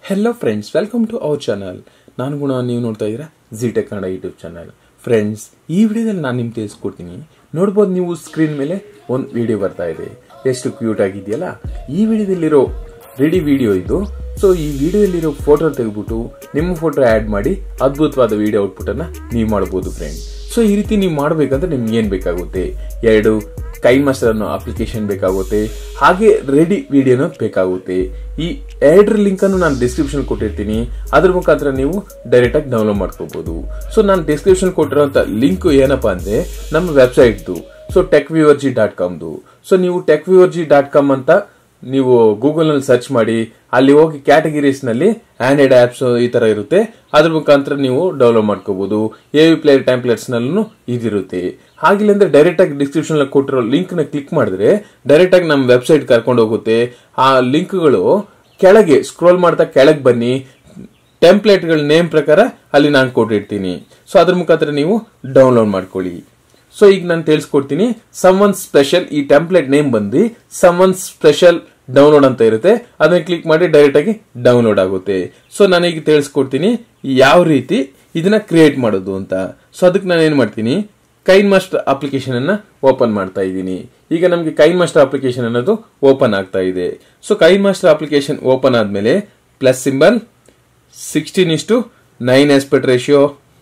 hello friends welcome to our channel ನಾನು ಗುಣ ನೀವು ನೋಡ್ತಾ ಇದ್ದೀರಾ G tech Kannada YouTube channel friends ಈ ವಿಡಿಯೋದಲ್ಲಿ ನಾನು ನಿಮ್ಗೆ ತಿಳಿಸ್ಕೊಡ್ತೀನಿ ನೋಡ್ಬೋದು ನೀವು ಸ್ಕ್ರೀನ್ ಮೇಲೆ ಒಂದು ವಿಡಿಯೋ ಬರ್ತಾ ಇದೆ ಎಷ್ಟು ಕ್ಯೂಟ್ ಆಗಿದೆಯಲ್ಲ ಈ ವಿಡಿಯೋದಲ್ಲಿರೋ ರೆಡಿ ವಿಡಿಯೋ ಇದು ಸೊ ಈ ವಿಡಿಯೋದಲ್ಲಿರೋ ಫೋಟೋ ತೆಗೆದ್ಬಿಟ್ಟು ನಿಮ್ಮ ಫೋಟೋ ಆ್ಯಡ್ ಮಾಡಿ ಅದ್ಭುತವಾದ ವಿಡಿಯೋ ಔಟ್ಪುಟ್ ಅನ್ನ ನೀವು ಮಾಡ್ಬೋದು ಫ್ರೆಂಡ್ ಸೊ ಈ ರೀತಿ ನೀವು ಮಾಡಬೇಕಂದ್ರೆ ನಿಮ್ಗೆ ಏನ್ ಬೇಕಾಗುತ್ತೆ ಎರಡು ಕೈ ಮಾಸ್ಟರ್ ಅನ್ನೋ ಅಪ್ಲಿಕೇಶನ್ ಬೇಕಾಗುತ್ತೆ ಹಾಗೆ ರೆಡಿ ವಿಡಿಯೋನು ಬೇಕಾಗುತ್ತೆ ಈ ಎರಡರ ಲಿಂಕ್ ಅನ್ನು ನಾನು ಡಿಸ್ಕ್ರಿಪ್ಷನ್ ಕೊಟ್ಟಿರ್ತೀನಿ ಅದ್ರ ಮುಖಾಂತರ ನೀವು ಡೈರೆಕ್ಟ್ ಆಗಿ ಡೌನ್ಲೋಡ್ ಮಾಡ್ಕೋಬಹುದು ಸೊ ನಾನು ಡಿಸ್ಕ್ರಿಪ್ಷನ್ ಕೊಟ್ಟಿರೋಂಥ ಲಿಂಕ್ ಏನಪ್ಪಾ ಅಂದ್ರೆ ನಮ್ಮ ವೆಬ್ಸೈಟ್ದು ಸೊ ಟೆಕ್ ಜಿ ಡಾಟ್ ಕಾಮ್ದು ಸೊ ನೀವು ಟೆಕ್ ಜಿ ಡಾಟ್ ಕಾಮ್ ಅಂತ ನೀವು ಗೂಗಲ್ ನಲ್ಲಿ ಸರ್ಚ್ ಮಾಡಿ ಅಲ್ಲಿ ಹೋಗಿ ಕ್ಯಾಟಗರೀಸ್ ನಲ್ಲಿ ಆಂಡ್ರಾಯ್ಡ್ ಆಪ್ಸ್ ಈ ತರ ಇರುತ್ತೆ ಅದ್ರ ಮುಖಾಂತರ ನೀವು ಡೌನ್ಲೋಡ್ ಮಾಡ್ಕೋಬಹುದು ಎ ವಿ ಪ್ಲೇಯರ್ ಟೆಂಪ್ಲೆಟ್ಸ್ ನಲ್ಲೂ ಇದಿರುತ್ತೆ ಹಾಗಿಲ್ಲ ಅಂದ್ರೆ ಡೈರೆಕ್ಟ್ ಆಗಿ ಡಿಸ್ಕ್ರಿಪ್ಷನ್ ಕೊಟ್ಟಿರೋ ಲಿಂಕ್ ನ ಕ್ಲಿಕ್ ಮಾಡಿದ್ರೆ ಡೈರೆಕ್ಟ್ ಆಗಿ ನಮ್ಮ ವೆಬ್ಸೈಟ್ ಕರ್ಕೊಂಡು ಹೋಗುತ್ತೆ ಆ ಲಿಂಕ್ಗಳು ಕೆಳಗೆ ಸ್ಕ್ರೋಲ್ ಮಾಡ್ತಾ ಕೆಳಗೆ ಬನ್ನಿ ಟೆಂಪ್ಲೇಟ್ಗಳ ನೇಮ್ ಪ್ರಕಾರ ಅಲ್ಲಿ ನಾನು ಕೊಟ್ಟಿರ್ತೀನಿ ಸೊ ಅದ್ರ ಮುಖಾಂತರ ನೀವು ಡೌನ್ಲೋಡ್ ಮಾಡ್ಕೊಳ್ಳಿ ಸೊ ಈಗ ನಾನು ತಿಳಿಸ್ಕೊಡ್ತೀನಿ ಸಮ್ ಒನ್ ಸ್ಪೆಷಲ್ ಈ ಟೆಂಪ್ಲೇಟ್ ನೇಮ್ ಬಂದು ಸಮ್ ಒನ್ ಸ್ಪೆಷಲ್ ಡೌನ್ಲೋಡ್ ಅಂತ ಇರುತ್ತೆ ಅದನ್ನ ಕ್ಲಿಕ್ ಮಾಡಿ ಡೈರೆಕ್ಟ್ ಆಗಿ ಡೌನ್ಲೋಡ್ ಆಗುತ್ತೆ ಸೊ ನಾನೀಗ ತಿಳಿಸ್ಕೊಡ್ತೀನಿ ಯಾವ ರೀತಿ ಇದನ್ನ ಕ್ರಿಯೇಟ್ ಮಾಡೋದು ಅಂತ ಸೊ ಅದಕ್ಕೆ ನಾನು ಏನ್ ಮಾಡ್ತೀನಿ ಕೈನ್ ಮಾಸ್ಟರ್ ಅಪ್ಲಿಕೇಶನ್ ಅನ್ನ ಓಪನ್ ಮಾಡ್ತಾ ಇದ್ದೀನಿ ಈಗ ನಮಗೆ ಕೈನ್ ಮಾಸ್ಟರ್ ಅಪ್ಲಿಕೇಶನ್ ಅನ್ನೋದು ಓಪನ್ ಆಗ್ತಾ ಇದೆ so KineMaster application open ಆದ್ಮೇಲೆ ಪ್ಲಸ್ ಸಿಂಬಲ್ ಸಿಕ್ಸ್ಟೀನ್ ಇಷ್ಟು ನೈನ್ ಆಸ್ಪೆಕ್ಟ್ ರೇಷಿಯೋ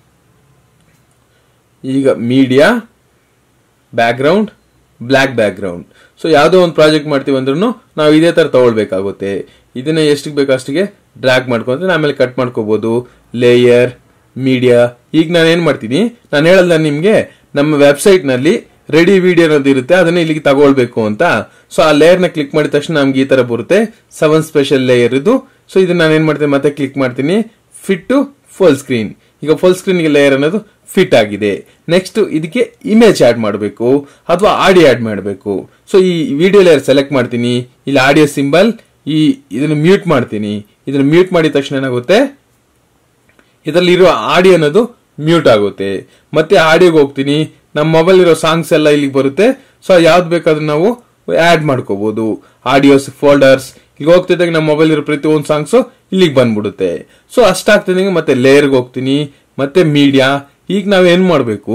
ಈಗ media background black background so ಯಾವುದೋ ಒಂದು ಪ್ರಾಜೆಕ್ಟ್ ಮಾಡ್ತೀವಿ ಅಂದ್ರೂ ನಾವು ಇದೇ ತರ ತಗೊಳ್ಬೇಕಾಗುತ್ತೆ ಇದನ್ನ ಎಷ್ಟಿಗೆ ಬೇಕು ಅಷ್ಟಿಗೆ ಡ್ರ್ಯಾಗ್ ಮಾಡ್ಕೊಂಡ್ರೆ ಆಮೇಲೆ ಕಟ್ ಮಾಡ್ಕೋಬಹುದು ಲೇಯರ್ ಮೀಡಿಯಾ ಈಗ ನಾನು ಏನ್ ಮಾಡ್ತೀನಿ ನಾನು ಹೇಳಲ್ಲ ನಿಮ್ಗೆ ನಮ್ಮ ವೆಬ್ಸೈಟ್ ನಲ್ಲಿ ರೆಡಿ ವಿಡಿಯೋ ಅನ್ನೋದು ಇರುತ್ತೆ ಅದನ್ನ ಇಲ್ಲಿಗೆ ತಗೊಳ್ಬೇಕು ಅಂತ ಸೊ ಆ ಲೇಯರ್ ನ ಕ್ಲಿಕ್ ಮಾಡಿದ ತಕ್ಷಣ ನಮ್ಗೆ ಈ ತರ ಬರುತ್ತೆ ಸೆವೆನ್ ಸ್ಪೆಷಲ್ ಲೇಯರ್ ಇದು ಸೊ ಇದನ್ನ ನಾನು ಏನ್ ಮಾಡ್ತೀನಿ ಮತ್ತೆ ಕ್ಲಿಕ್ ಮಾಡ್ತೀನಿ ಫಿಟ್ ಟು ಫುಲ್ ಸ್ಕ್ರೀನ್ ಈಗ ಫುಲ್ ಸ್ಕ್ರೀನ್ ಲೇಯರ್ ಅನ್ನೋದು ಫಿಟ್ ಆಗಿದೆ ನೆಕ್ಸ್ಟ್ ಇದಕ್ಕೆ ಇಮೇಜ್ ಆಡ್ ಮಾಡಬೇಕು ಅಥವಾ ಆಡಿಯೋ ಆಡ್ ಮಾಡಬೇಕು ಸೊ ಈ ವಿಡಿಯೋ ಲೇಯರ್ ಸೆಲೆಕ್ಟ್ ಮಾಡ್ತೀನಿ ಇಲ್ಲಿ ಆಡಿಯೋ ಸಿಂಬಲ್ ಈ ಇದನ್ನ ಮ್ಯೂಟ್ ಮಾಡ್ತೀನಿ ಇದನ್ನ ಮ್ಯೂಟ್ ಮಾಡಿದ ತಕ್ಷಣ ಏನಾಗುತ್ತೆ ಇದರಲ್ಲಿ ಇರೋ ಆಡಿಯೋ ಅನ್ನೋದು ಮ್ಯೂಟ್ ಆಗುತ್ತೆ ಮತ್ತೆ ಆಡಿಯೋಗೆ ಹೋಗ್ತೀನಿ ನಮ್ಮ ಮೊಬೈಲ್ ಇರೋ ಸಾಂಗ್ಸ್ ಎಲ್ಲ ಇಲ್ಲಿಗೆ ಬರುತ್ತೆ ಸೊ ಯಾವ್ದು ಬೇಕಾದ್ರೂ ನಾವು ಆಡ್ ಮಾಡ್ಕೋಬಹುದು ಆಡಿಯೋಸ್ ಫೋಲ್ಡರ್ಸ್ ಈಗ ಹೋಗ್ತಿದ್ದಾಗ ನಮ್ಮ ಮೊಬೈಲ್ ಇರೋ ಪ್ರತಿ ಒಂದು ಸಾಂಗ್ಸ್ ಇಲ್ಲಿಗೆ ಬಂದ್ಬಿಡುತ್ತೆ ಸೊ ಅಷ್ಟಾಗ್ತಿದ್ದಂಗೆ ಮತ್ತೆ ಲೇಯರ್ಗೆ ಹೋಗ್ತೀನಿ ಮತ್ತೆ ಮೀಡಿಯಾ ಈಗ ನಾವ್ ಏನ್ ಮಾಡಬೇಕು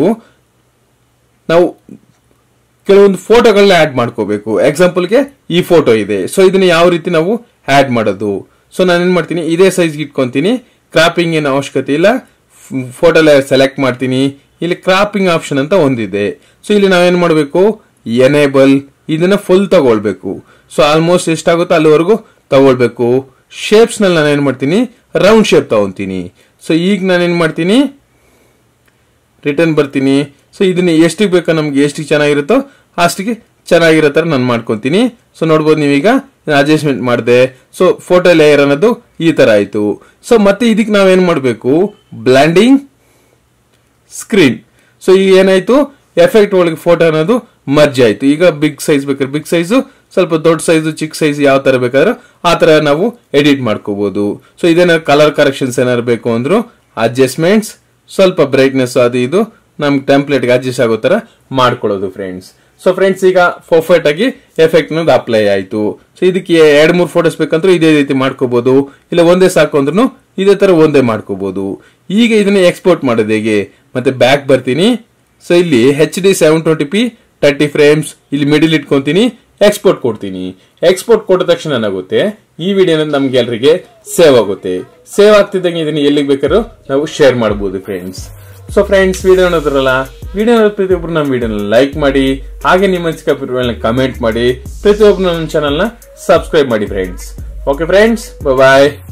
ನಾವು ಕೆಲವೊಂದು ಫೋಟೋಗಳನ್ನ ಆಡ್ ಮಾಡ್ಕೋಬೇಕು ಎಕ್ಸಾಂಪಲ್ಗೆ ಈ ಫೋಟೋ ಇದೆ ಸೊ ಇದನ್ನ ಯಾವ ರೀತಿ ನಾವು ಆಡ್ ಮಾಡೋದು ಸೊ ನಾನು ಏನ್ ಮಾಡ್ತೀನಿ ಇದೇ ಸೈಜ್ ಇಟ್ಕೊಂತೀನಿ ಕ್ರಾಪಿಂಗ್ ಏನು ಅವಶ್ಯಕತೆ ಇಲ್ಲ ಫೋಟೋ ಸೆಲೆಕ್ಟ್ ಮಾಡ್ತೀನಿ ಇಲ್ಲಿ ಕ್ರಾಪಿಂಗ್ ಆಪ್ಷನ್ ಅಂತ ಒಂದಿದೆ ಸೊ ಇಲ್ಲಿ ನಾವೇನ್ ಮಾಡಬೇಕು ಎನೇಬಲ್ ಇದನ್ನ ಫುಲ್ ತಗೊಳ್ಬೇಕು ಸೊ ಆಲ್ಮೋಸ್ಟ್ ಎಷ್ಟಾಗುತ್ತೋ ಅಲ್ಲಿವರೆಗೂ ತಗೊಳ್ಬೇಕು ಶೇಪ್ಸ್ ನಲ್ಲಿ ನಾನು ಏನ್ ಮಾಡ್ತೀನಿ ರೌಂಡ್ ಶೇಪ್ ತಗೊಂತೀನಿ ಸೊ ಈಗ ನಾನು ಏನ್ ಮಾಡ್ತೀನಿ ರಿಟರ್ನ್ ಬರ್ತೀನಿ ಸೊ ಇದನ್ನ ಎಷ್ಟಿಗೆ ಬೇಕೋ ನಮ್ಗೆ ಎಷ್ಟಿಗೆ ಚೆನ್ನಾಗಿರುತ್ತೋ ಅಷ್ಟಿಗೆ ಚೆನ್ನಾಗಿರೋ ತರ ನಾನು ಮಾಡ್ಕೊಂತೀನಿ ಸೊ ನೋಡ್ಬೋದು ನೀವೀಗ ಅಡ್ಜಸ್ಟ್ಮೆಂಟ್ ಮಾಡಿದೆ ಸೊ ಫೋಟೋ ಲೇಯರ್ ಅನ್ನೋದು ಈ ತರ ಆಯ್ತು ಸೊ ಮತ್ತೆ ಇದಕ್ಕೆ ನಾವೇನ್ ಮಾಡಬೇಕು ಬ್ಲ್ಯಾಂಡಿಂಗ್ ಸ್ಕ್ರೀನ್ ಸೊ ಈಗ ಏನಾಯ್ತು ಎಫೆಕ್ಟ್ ಒಳಗೆ ಫೋಟೋ ಅನ್ನೋದು ಮರ್ಜ್ ಆಯ್ತು ಈಗ ಬಿಗ್ ಸೈಜ್ ಬೇಕಾದ್ರೆ ಬಿಗ್ ಸೈಜು ಸ್ವಲ್ಪ ದೊಡ್ಡ ಸೈಜು ಚಿಕ್ಕ ಸೈಜ್ ಯಾವ ತರ ಬೇಕಾದ್ರೂ ಆ ತರ ನಾವು ಎಡಿಟ್ ಮಾಡ್ಕೋಬಹುದು ಸೊ ಇದೇನಾದ್ರು ಕಲರ್ ಕರೆಕ್ಷನ್ಸ್ ಏನಾದ್ರು ಬೇಕು ಅಂದ್ರು ಅಡ್ಜಸ್ಟ್ಮೆಂಟ್ಸ್ ಸ್ವಲ್ಪ ಬ್ರೈಟ್ನೆಸ್ ಅದು ಇದು ನಮ್ ಟೆಂಪ್ಲೇಟ್ಗೆ ಅಡ್ಜಸ್ಟ್ ಆಗೋ ತರ ಮಾಡ್ಕೊಳ್ಳೋದು ಫ್ರೆಂಡ್ಸ್ ಸೊ ಫ್ರೆಂಡ್ಸ್ ಈಗ ಪರ್ಫೆಕ್ಟ್ ಆಗಿ ಎಫೆಕ್ಟ್ ನದು ಅಪ್ಲೈ ಆಯ್ತು ಸೊ ಇದಕ್ಕೆ ಎರಡ್ ಮೂರ್ ಫೋಟೋಸ್ ಬೇಕಂದ್ರೂ ಇದೇ ರೀತಿ ಮಾಡ್ಕೋಬಹುದು ಇಲ್ಲ ಒಂದೇ ಸಾಕು ಅಂದ್ರೂ ಇದೇ ತರ ಒಂದೇ ಮಾಡ್ಕೋಬಹುದು ಈಗ ಇದನ್ನ ಎಕ್ಸ್ಪೋರ್ಟ್ ಮಾಡೋದು ಹೇಗೆ ಮತ್ತೆ ಬ್ಯಾಕ್ ಬರ್ತೀನಿ ಸೊ ಇಲ್ಲಿ H D seven twenty P thirty frames ಇಲ್ಲಿ ಮಿಡಿಲ್ ಇಟ್ಕೊಂತೀನಿ ಎಕ್ಸ್ಪೋರ್ಟ್ ಕೊಡ್ತೀನಿ ಎಕ್ಸ್ಪೋರ್ಟ್ ಕೊಟ್ಟ ತಕ್ಷಣ ಏನಾಗುತ್ತೆ ಈ ವಿಡಿಯೋ ನಮ್ಗೆ ಎಲ್ರಿಗೆ ಸೇವ್ ಆಗುತ್ತೆ ಸೇವ್ ಆಗ್ತಿದ್ದಂಗೆ ಇದನ್ನ ಎಲ್ಲಿಗೆ ಬೇಕಾದ್ರೂ ನಾವು ಶೇರ್ ಮಾಡಬಹುದು ಫ್ರೆಂಡ್ಸ್ ಸೊ ಫ್ರೆಂಡ್ಸ್ ವಿಡಿಯೋ ನೋಡಿದ್ರಲ್ಲ ವಿಡಿಯೋ ಪ್ರತಿಯೊಬ್ಬರು ನಮ್ಮ ವಿಡಿಯೋನ ಲೈಕ್ ಮಾಡಿ ಹಾಗೆ ನಿಮ್ಮ ಅನಿಸಿಕೆ ಕಮೆಂಟ್ ಮಾಡಿ ಪ್ರತಿಯೊಬ್ಬರು ನನ್ನ ಚಾನಲ್ನ ಸಬ್ಸ್ಕ್ರೈಬ್ ಮಾಡಿ ಫ್ರೆಂಡ್ಸ್ ಓಕೆ ಫ್ರೆಂಡ್ಸ್ ಬಾಯ್